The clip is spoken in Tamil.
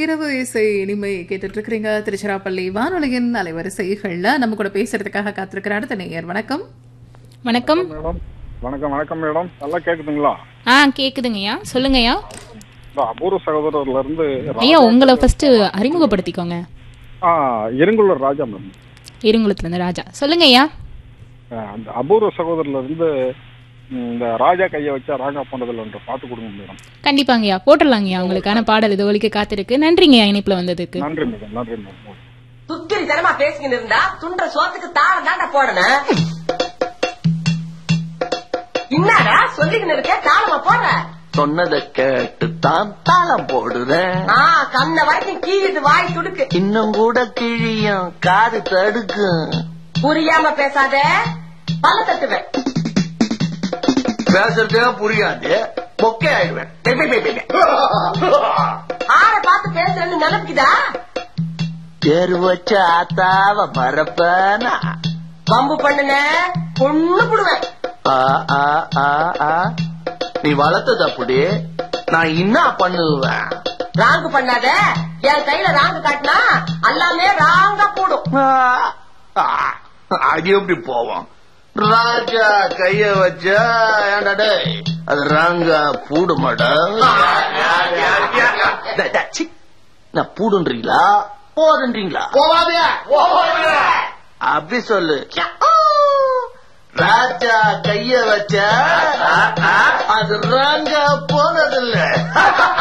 இரவு இசை இனிமை கேட்டுட்டு இருக்கிறீங்க திருச்சிராப்பள்ளி வானொலியின் அலைவரிசைகள்ல நம்ம கூட பேசுறதுக்காக காத்திருக்கிற அடுத்த நேயர் வணக்கம் வணக்கம் மேடம் வணக்கம் வணக்கம் மேடம் நல்லா கேக்குதுங்களா ஆ கேக்குதுங்கய்யா சொல்லுங்கய்யா இந்த அபூர்வ சகோதரர்ல இருந்து ஐயா உங்களை ஃபர்ஸ்ட் அறிமுகப்படுத்திக்கோங்க ஆ இருங்குள்ளூர் ராஜா மேம் இருங்குளத்துல இருந்து ராஜா சொல்லுங்கய்யா ஆ, அந்த அபூர்வ சகோதரர்ல இருந்து ம், இந்த ராஜா கையை வச்சா ராங்கா போனதுல ஒன்று பார்த்து கொடுங்க மேடம் கண்டிப்பாங்கய்யா போட்டுடலாங்கய்யா உங்களுக்கான பாடல் இது ஒலிக்க காத்திருக்கு நன்றிங்கய்யா இணைப்புல வந்ததுக்கு நன்றி மேடம் நன்றி மேடம் துக்கிரி தனமா பேசிக்கிட்டு இருந்தா துண்ட சோத்துக்கு தாளம் தாண்டா போடணும் என்னடா சொல்லிக்கின்னு இருக்க தாளமா போடுற சொன்னதை கேட்டு தான் தாளம் போடுறேன் ஆ கண்ண வரைக்கும் கீழிட்டு வாய் துடுக்கு இன்னும் கூட கிழியும் காது தடுக்கும் புரியாம பேசாத பல்ல தட்டுவேன் பேசுறதே புரியாது பொக்கே ஆயிடுவேன் பெ, பெ, பெ, பெ, பெ. ஆற பார்த்து பேசுறேன்னு நினைப்புக்குதா பேரு வச்ச ஆத்தாவ மறப்பனா பம்பு பண்ணுன பொண்ணு புடுவேன் ஆ, ஆ, ஆ, ஆ. நீ வளர்த்தது அப்படி நான் என்ன பண்ணுவேன் ராங்கு பண்ணாத என் கையில ராங்கு காட்டினா எல்லாமே ராங்கா கூடும் ஆ, ஆ, அது எப்படி போவோம் ராஜா கைய வச்சா ஏன்டா டேய் அது ராங்கா பூடு மாடம் நான் பூடுன்றீங்களா போதுன்றீங்களா அப்படி சொல்லு ராஜா கைய வச்சா அது ராங்கா போனதில்லை